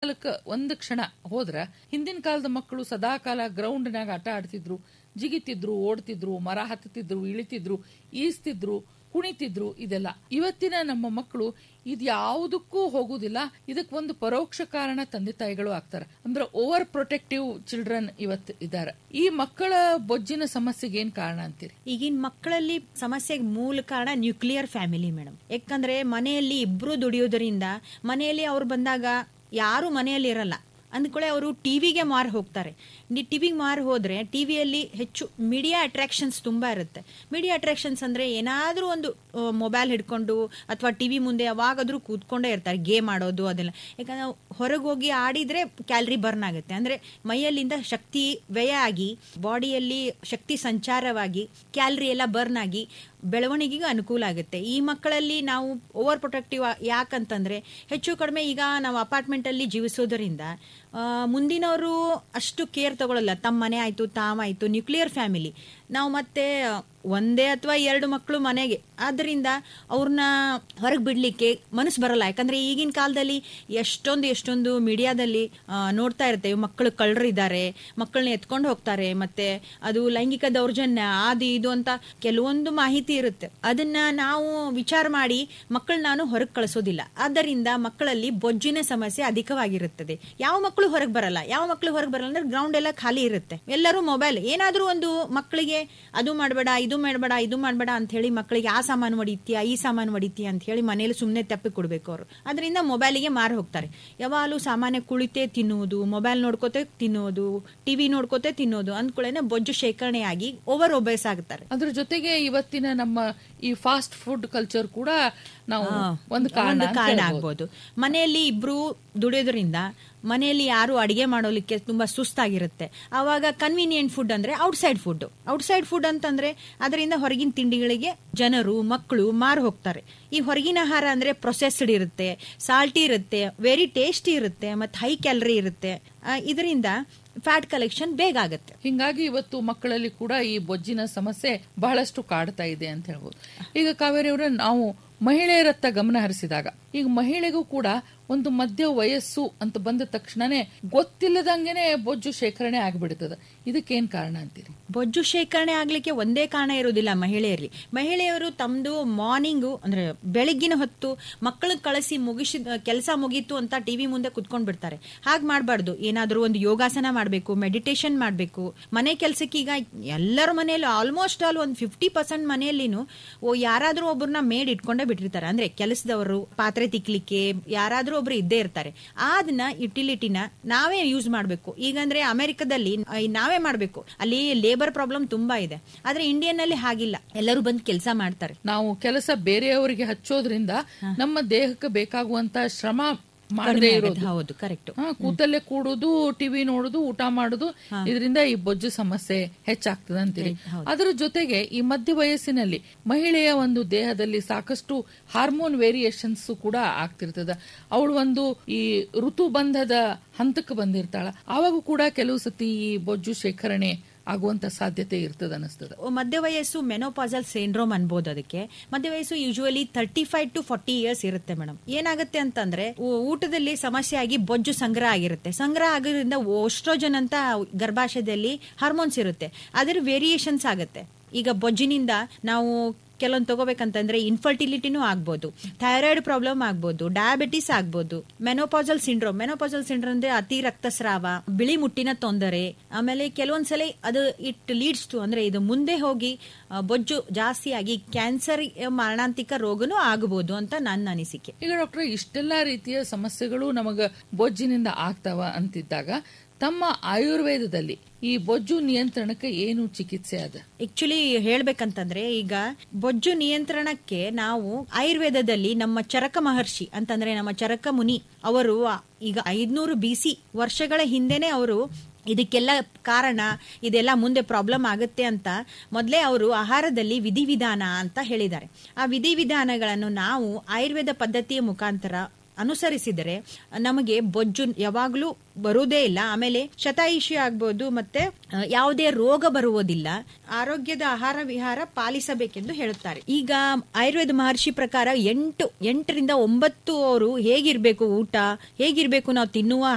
ಹೊಲಕ್ಕ ಒಂದು ಕ್ಷಣ ಹೋದ್ರ ಹಿಂದಿನ ಕಾಲದ ಮಕ್ಕಳು ಸದಾಕಾಲ ಗ್ರೌಂಡ್ನಾಗ ಆಟ ಆಡ್ತಿದ್ರು ಜಿಗಿತಿದ್ರು ಓಡ್ತಿದ್ರು ಮರ ಹತ್ತುತ್ತಿದ್ರು ಇಳಿತಿದ್ರು ಈಸ್ತಿದ್ರು ಕುಣಿತಿದ್ರು ಇದೆಲ್ಲ ಇವತ್ತಿನ ನಮ್ಮ ಮಕ್ಕಳು ಇದು ಯಾವುದಕ್ಕೂ ಹೋಗುದಿಲ್ಲ ಇದಕ್ಕೆ ಒಂದು ಪರೋಕ್ಷ ಕಾರಣ ತಂದೆ ತಾಯಿಗಳು ಆಗ್ತಾರೆ ಅಂದ್ರೆ ಓವರ್ ಪ್ರೊಟೆಕ್ಟಿವ್ ಚಿಲ್ಡ್ರನ್ ಇವತ್ತು ಇದ್ದಾರೆ ಈ ಮಕ್ಕಳ ಬೊಜ್ಜಿನ ಸಮಸ್ಯೆಗೆ ಏನ್ ಕಾರಣ ಅಂತೀರಿ ಈಗಿನ ಮಕ್ಕಳಲ್ಲಿ ಸಮಸ್ಯೆಗೆ ಮೂಲ ಕಾರಣ ನ್ಯೂಕ್ಲಿಯರ್ ಫ್ಯಾಮಿಲಿ ಮೇಡಮ್ ಯಾಕಂದ್ರೆ ಮನೆಯಲ್ಲಿ ಇಬ್ರು ದುಡಿಯೋದರಿಂದ ಮನೆಯಲ್ಲಿ ಅವ್ರು ಬಂದಾಗ ಯಾರು ಮನೆಯಲ್ಲಿ ಇರಲ್ಲ ಅಂದ್ಕೊಳ್ಳೆ ಅವರು ಟಿವಿಗೆ ಮಾರು ಹೋಗ್ತಾರೆ ನೀ ಟಿವಿಗೆ ಮಾರು ಹೋದ್ರೆ ಟಿವಿಯಲ್ಲಿ ಹೆಚ್ಚು ಮೀಡಿಯಾ ಅಟ್ರಾಕ್ಷನ್ಸ್ ತುಂಬಾ ಇರುತ್ತೆ ಮೀಡಿಯಾ ಅಟ್ರಾಕ್ಷನ್ಸ್ ಅಂದ್ರೆ ಏನಾದ್ರೂ ಒಂದು ಮೊಬೈಲ್ ಹಿಡ್ಕೊಂಡು ಅಥವಾ ಟಿವಿ ಮುಂದೆ ಯಾವಾಗಾದ್ರೂ ಕೂತ್ಕೊಂಡೇ ಇರ್ತಾರೆ ಗೇಮ್ ಆಡೋದು ಅದೆಲ್ಲ ಯಾಕಂದ್ರೆ ಹೊರಗೆ ಹೋಗಿ ಆಡಿದ್ರೆ ಕ್ಯಾಲರಿ ಬರ್ನ್ ಆಗುತ್ತೆ ಅಂದ್ರೆ ಮೈಯಲ್ಲಿಂದ ಶಕ್ತಿ ವ್ಯಯ ಆಗಿ ಬಾಡಿಯಲ್ಲಿ ಶಕ್ತಿ ಸಂಚಾರವಾಗಿ ಕ್ಯಾಲರಿ ಎಲ್ಲ ಬರ್ನ್ ಆಗಿ ಬೆಳವಣಿಗೆಗೂ ಅನುಕೂಲ ಆಗುತ್ತೆ ಈ ಮಕ್ಕಳಲ್ಲಿ ನಾವು ಓವರ್ ಪ್ರೊಟೆಕ್ಟಿವ್ ಯಾಕಂತಂದ್ರೆ ಹೆಚ್ಚು ಕಡಿಮೆ ಈಗ ನಾವು ಅಪಾರ್ಟ್ಮೆಂಟ್ ಅಲ್ಲಿ ಜೀವಿಸೋದರಿಂದ ಆ, ಮುಂದಿನವರು ಅಷ್ಟು ಕೇರ್ ತಗೊಳ್ಳಲ್ಲ ತಮ್ಮ ಮನೆ ಆಯ್ತು ತಾವಾಯ್ತು ನ್ಯೂಕ್ಲಿಯರ್ ಫ್ಯಾಮಿಲಿ ನಾವು ಮತ್ತೆ ಒಂದೇ ಅಥವಾ ಎರಡು ಮಕ್ಕಳು ಮನೆಗೆ ಆದ್ರಿಂದ ಅವ್ರನ್ನ ಹೊರಗೆ ಬಿಡ್ಲಿಕ್ಕೆ ಮನಸ್ಸು ಬರಲ್ಲ ಯಾಕಂದ್ರೆ ಈಗಿನ ಕಾಲದಲ್ಲಿ ಎಷ್ಟೊಂದು ಎಷ್ಟೊಂದು ಮೀಡಿಯಾದಲ್ಲಿ ಆ, ನೋಡ್ತಾ ಇರ್ತೇವೆ ಮಕ್ಕಳು ಕಳ್ಳರಿದ್ದಾರೆ ಮಕ್ಕಳನ್ನ ಎತ್ಕೊಂಡು ಹೋಗ್ತಾರೆ ಮತ್ತೆ ಅದು ಲೈಂಗಿಕ ದೌರ್ಜನ್ಯ ಅದು ಇದು ಅಂತ ಕೆಲವೊಂದು ಮಾಹಿತಿ ಇರುತ್ತೆ ಅದನ್ನ ನಾವು ವಿಚಾರ ಮಾಡಿ ಮಕ್ಕಳು ನಾನು ಹೊರಗೆ ಕಳಿಸೋದಿಲ್ಲ ಆದ್ದರಿಂದ ಮಕ್ಕಳಲ್ಲಿ ಬೊಜ್ಜಿನ ಸಮಸ್ಯೆ ಅಧಿಕವಾಗಿರುತ್ತದೆ ಯಾವ ಮಕ್ಕಳು ಹೊರಗೆ ಬರಲ್ಲ ಯಾವ ಮಕ್ಕಳು ಹೊರಗೆ ಬರಲ್ಲ ಅಂದ್ರೆ ಗ್ರೌಂಡ್ ಎಲ್ಲ ಖಾಲಿ ಇರುತ್ತೆ ಎಲ್ಲರೂ ಮೊಬೈಲ್ ಏನಾದ್ರೂ ಒಂದು ಮಕ್ಕಳಿಗೆ ಅದು ಮಾಡಬೇಡ ಇದು ಮಾಡಬೇಡ ಇದು ಮಾಡಬೇಡ ಅಂತ ಹೇಳಿ ಮಕ್ಕಳಿಗೆ ಆ ಸಾಮಾನು ಹೊಡಿತೀಯಾ ಈ ಸಾಮಾನು ಹೊಡಿತೀಯ ಅಂತ ಹೇಳಿ ಮನೇಲಿ ಸುಮ್ಮನೆ ತಪ್ಪಿ ಕೊಡ್ಬೇಕು ಅವರು ಅದರಿಂದ ಮೊಬೈಲಿಗೆ ಮಾರು ಹೋಗ್ತಾರೆ ಯಾವಾಗಲೂ ಸಾಮಾನ್ಯ ಕುಳಿತೇ ತಿನ್ನುವುದು ಮೊಬೈಲ್ ನೋಡ್ಕೋತೆ ತಿನ್ನೋದು ಟಿವಿ ನೋಡ್ಕೋತೆ ತಿನ್ನೋದು ಅಂದ್ಕೊಳ್ಳೇನೆ ಬೊಜ್ಜು ಶೇಖರಣೆಯಾಗಿ ಓವರ್ ಒಬೇಸ್ ಆಗ್ತಾರೆ ಅದ್ರ ಜೊತೆಗೆ ಇವತ್ತಿನ ನಮ್ಮ ಈ ಫಾಸ್ಟ್ ಫುಡ್ ಕಲ್ಚರ್ ಕೂಡ ನಾವು ಹಾ, ಒಂದು ಕಾರಣ ಒಂದು ಅಂತ ಕಾರಣ ಹೇಳ್ಬೋದು. ಆಗ್ಬೋದು ಮನೆಯಲ್ಲಿ ಇಬ್ರು ದುಡಿಯೋದ್ರಿಂದ ಮನೆಯಲ್ಲಿ ಯಾರು ಅಡಿಗೆ ಮಾಡೋಲಿಕ್ಕೆ ತುಂಬಾ ಸುಸ್ತಾಗಿರುತ್ತೆ ಆವಾಗ ಕನ್ವೀನಿಯಂಟ್ ಫುಡ್ ಅಂದ್ರೆ ಔಟ್ಸೈಡ್ ಫುಡ್ ಔಟ್ಸೈಡ್ ಫುಡ್ ಅಂತಂದ್ರೆ ಅದರಿಂದ ಹೊರಗಿನ ತಿಂಡಿಗಳಿಗೆ ಜನರು ಮಕ್ಕಳು ಮಾರು ಹೋಗ್ತಾರೆ ಈ ಹೊರಗಿನ ಆಹಾರ ಅಂದ್ರೆ ಪ್ರೊಸೆಸ್ಡ್ ಇರುತ್ತೆ ಸಾಲ್ಟಿ ಇರುತ್ತೆ ವೆರಿ ಟೇಸ್ಟಿ ಇರುತ್ತೆ ಮತ್ತೆ ಹೈ ಕ್ಯಾಲರಿ ಇರುತ್ತೆ ಇದರಿಂದ ಫ್ಯಾಟ್ ಕಲೆಕ್ಷನ್ ಬೇಗ ಆಗುತ್ತೆ ಹಿಂಗಾಗಿ ಇವತ್ತು ಮಕ್ಕಳಲ್ಲಿ ಕೂಡ ಈ ಬೊಜ್ಜಿನ ಸಮಸ್ಯೆ ಬಹಳಷ್ಟು ಕಾಡ್ತಾ ಇದೆ ಅಂತ ಹೇಳ್ಬೋದು ಈಗ ಕಾವೇರಿ ಅವರ ನಾವು ಮಹಿಳೆಯರತ್ತ ಗಮನ ಹರಿಸಿದಾಗ ಈಗ ಮಹಿಳೆಗೂ ಕೂಡ ಒಂದು ಮಧ್ಯ ವಯಸ್ಸು ಅಂತ ಬಂದ ತಕ್ಷಣನೇ ಗೊತ್ತಿಲ್ಲದಂಗೆನೆ ಬೊಜ್ಜು ಶೇಖರಣೆ ಆಗ್ಬಿಡ್ತದ ಇದಕ್ಕೇನ್ ಕಾರಣ ಅಂತೀರಿ ಬೊಜ್ಜು ಶೇಖರಣೆ ಆಗ್ಲಿಕ್ಕೆ ಒಂದೇ ಕಾರಣ ಇರೋದಿಲ್ಲ ಮಹಿಳೆಯರಲ್ಲಿ ಮಹಿಳೆಯರು ತಮ್ದು ಮಾರ್ನಿಂಗು ಅಂದ್ರೆ ಬೆಳಗ್ಗಿನ ಹೊತ್ತು ಮಕ್ಕಳು ಕಳಿಸಿ ಮುಗಿಸಿದ ಕೆಲಸ ಮುಗೀತು ಅಂತ ಟಿವಿ ಮುಂದೆ ಕುತ್ಕೊಂಡ್ ಬಿಡ್ತಾರೆ ಹಾಗೆ ಮಾಡಬಾರ್ದು ಏನಾದರೂ ಒಂದು ಯೋಗಾಸನ ಮಾಡಬೇಕು ಮೆಡಿಟೇಷನ್ ಮಾಡಬೇಕು ಮನೆ ಕೆಲಸಕ್ಕೆ ಈಗ ಎಲ್ಲರ ಮನೆಯಲ್ಲೂ ಆಲ್ಮೋಸ್ಟ್ ಆಲ್ ಒಂದು ಫಿಫ್ಟಿ ಪರ್ಸೆಂಟ್ ಮನೆಯಲ್ಲಿನೂ ಓ ಯಾರಾದ್ರೂ ಒಬ್ಬರನ್ನ ಮೇಡ್ ಇಟ್ಕೊಂಡೇ ಬಿಟ್ಟಿರ್ತಾರೆ ಅಂದ್ರೆ ಕೆಲಸದವರು ಪಾತ್ರೆ ತಿಕ್ಲಿಕ್ಕೆ ಯಾರಾದ್ರೂ ಒಬ್ರು ಇದ್ದೇ ಇರ್ತಾರೆ ಅದನ್ನ ಯುಟಿಲಿಟಿನ ನಾವೇ ಯೂಸ್ ಮಾಡಬೇಕು ಈಗಂದ್ರೆ ಅಮೆರಿಕದಲ್ಲಿ ಆ, ನಾವೇ ಮಾಡಬೇಕು ಅಲ್ಲಿ ಲೇಬರ್ ಪ್ರಾಬ್ಲಮ್ ತುಂಬಾ ಇದೆ ಆದ್ರೆ ಇಂಡಿಯನ್ ಅಲ್ಲಿ ಹಾಗಿಲ್ಲ ಎಲ್ಲರೂ ಬಂದು ಕೆಲಸ ಮಾಡ್ತಾರೆ ನಾವು ಕೆಲಸ ಬೇರೆಯವರಿಗೆ ಹಚ್ಚೋದ್ರಿಂದ ನಮ್ಮ ದೇಹಕ್ಕೆ ಬೇಕಾಗುವಂತ ಶ್ರಮ ಮಾಡದೇ ಕಡಿಮೆ ಇರೋದು ಆಗುತ್ತೆ. ಹೌದು ಕರೆಕ್ಟ್ ಹಾ, ಕೂತಲ್ಲೇ ಕೂಡುದು ಟಿವಿ ನೋಡುದು ಊಟ ಮಾಡುದು ಇದರಿಂದ ಈ ಬೊಜ್ಜು ಸಮಸ್ಯೆ ಹೆಚ್ಚಾಗ್ತದೆ ಅಂತೀರಿ ಅದರ ಜೊತೆಗೆ ಈ ಮಧ್ಯ ವಯಸ್ಸಿನಲ್ಲಿ ಮಹಿಳೆಯ ಒಂದು ದೇಹದಲ್ಲಿ ಸಾಕಷ್ಟು ಹಾರ್ಮೋನ್ ವೇರಿಯೇಷನ್ಸ್ ಕೂಡ ಆಗ್ತಿರ್ತದ ಅವಳು ಒಂದು ಈ ಋತುಬಂಧದ ಹಂತಕ್ಕೆ ಬಂದಿರ್ತಾಳ ಆವಾಗ ಕೂಡ ಕೆಲವು ಸತಿ ಈ ಬೊಜ್ಜು ಶೇಖರಣೆ ಆಗುವಂತ ಸಾಧ್ಯತೆ ಇರ್ತದ ಅನಿಸ್ತದ ಮಧ್ಯ ವಯಸ್ಸು ಮೆನೋಪಾಸಲ್ ಸಿಂಡ್ರೋಮ್ ಅನ್ಬೋದು ಅದಕ್ಕೆ ಮಧ್ಯ ವಯಸ್ಸು usually thirty five to forty years ಇರುತ್ತೆ ಮೇಡಮ್ ಏನಾಗುತ್ತೆ ಅಂತಂದ್ರೆ ಊ- ಊಟದಲ್ಲಿ ಸಮಸ್ಯೆ ಆಗಿ ಬೊಜ್ಜು ಸಂಗ್ರಹ ಆಗಿರುತ್ತೆ ಸಂಗ್ರಹ ಆಗೋದ್ರಿಂದ ಓಸ್ಟ್ರೋಜನ್ ಅಂತ ಗರ್ಭಾಶಯದಲ್ಲಿ ಹಾರ್ಮೋನ್ಸ್ ಇರುತ್ತೆ ಅದರ ವೇರಿಯೇಷನ್ಸ್ ಆಗುತ್ತೆ ಈಗ ಬೊಜ್ಜಿನಿಂದ ನಾವು ಕೆಲವೊಂದು ತಗೋಬೇಕಂತಂದ್ರೆ ಇನ್ಫರ್ಟಿಲಿಟಿನೂ ಆಗ್ಬೋದು ಥೈರಾಯ್ಡ್ ಪ್ರಾಬ್ಲಮ್ ಆಗ್ಬೋದು ಡಯಾಬಿಟಿಸ್ ಆಗ್ಬೋದು ಮೆನೋಪಾಸಲ್ ಸಿಂಡ್ರೋಮ್ ಮೆನೋಪಾಸಲ್ ಸಿಂಡ್ರೋಮ್ ಅಂದ್ರೆ ಅತಿ ರಕ್ತಸ್ರಾವ ಬಿಳಿ ಮುಟ್ಟಿನ ತೊಂದರೆ ಆಮೇಲೆ ಕೆಲವೊಂದ್ಸಲ ಅದು ಇಟ್ ಲೀಡ್ಸ್ ಟು ಅಂದ್ರೆ ಇದು ಮುಂದೆ ಹೋಗಿ ಆ, ಬೊಜ್ಜು ಜಾಸ್ತಿ ಆಗಿ ಕ್ಯಾನ್ಸರ್ ಮಾರಣಾಂತಿಕ ರೋಗನೂ ಆಗಬಹುದು ಅಂತ ನನ್ನ ಅನಿಸಿಕೆ ಈಗ ಡಾಕ್ಟರ್ ಇಷ್ಟೆಲ್ಲಾ ರೀತಿಯ ಸಮಸ್ಯೆಗಳು ನಮಗ ಬೊಜ್ಜಿನಿಂದ ಆಗ್ತಾವ ಅಂತಿದ್ದಾಗ ತಮ್ಮ ಆಯುರ್ವೇದದಲ್ಲಿ ಈ ಬೊಜ್ಜು ನಿಯಂತ್ರಣಕ್ಕೆ ಏನು ಚಿಕಿತ್ಸೆ ಅದ ಆಕ್ಚುಲಿ ಹೇಳ್ಬೇಕಂತಂದ್ರೆ ಈಗ ಬೊಜ್ಜು ನಿಯಂತ್ರಣಕ್ಕೆ ನಾವು ಆಯುರ್ವೇದದಲ್ಲಿ ನಮ್ಮ ಚರಕ ಮಹರ್ಷಿ ಅಂತಂದ್ರೆ ನಮ್ಮ ಚರಕ ಮುನಿ ಅವರು ಈಗ ಐದ್ನೂರು ಬಿ ಸಿ ವರ್ಷಗಳ ಹಿಂದೆನೆ ಅವರು ಇದಕ್ಕೆಲ್ಲ ಕಾರಣ ಇದೆಲ್ಲ ಮುಂದೆ ಪ್ರಾಬ್ಲಮ್ ಆಗುತ್ತೆ ಅಂತ ಮೊದಲೇ ಅವರು ಆಹಾರದಲ್ಲಿ ವಿಧಿವಿಧಾನ ಅಂತ ಹೇಳಿದ್ದಾರೆ ಆ ವಿಧಿವಿಧಾನಗಳನ್ನು ನಾವು ಆಯುರ್ವೇದ ಪದ್ಧತಿಯ ಮುಖಾಂತರ ಅನುಸರಿಸಿದರೆ ನಮಗೆ ಬೊಜ್ಜು ಯಾವಾಗಲೂ ಬರುವುದೇ ಇಲ್ಲ ಆಮೇಲೆ ಶತಾಯುಷಿ ಆಗ್ಬೋದು ಮತ್ತೆ ಆ, ಯಾವುದೇ ರೋಗ ಬರುವುದಿಲ್ಲ ಆರೋಗ್ಯದ ಆಹಾರ ವಿಹಾರ ಪಾಲಿಸಬೇಕೆಂದು ಹೇಳುತ್ತಾರೆ ಈಗ ಆಯುರ್ವೇದ ಮಹರ್ಷಿ ಪ್ರಕಾರ ಎಂಟು ಎಂಟರಿಂದ ಒಂಬತ್ತು ಅವರು ಹೇಗಿರ್ಬೇಕು ಊಟ ಹೇಗಿರ್ಬೇಕು ನಾವು ತಿನ್ನುವ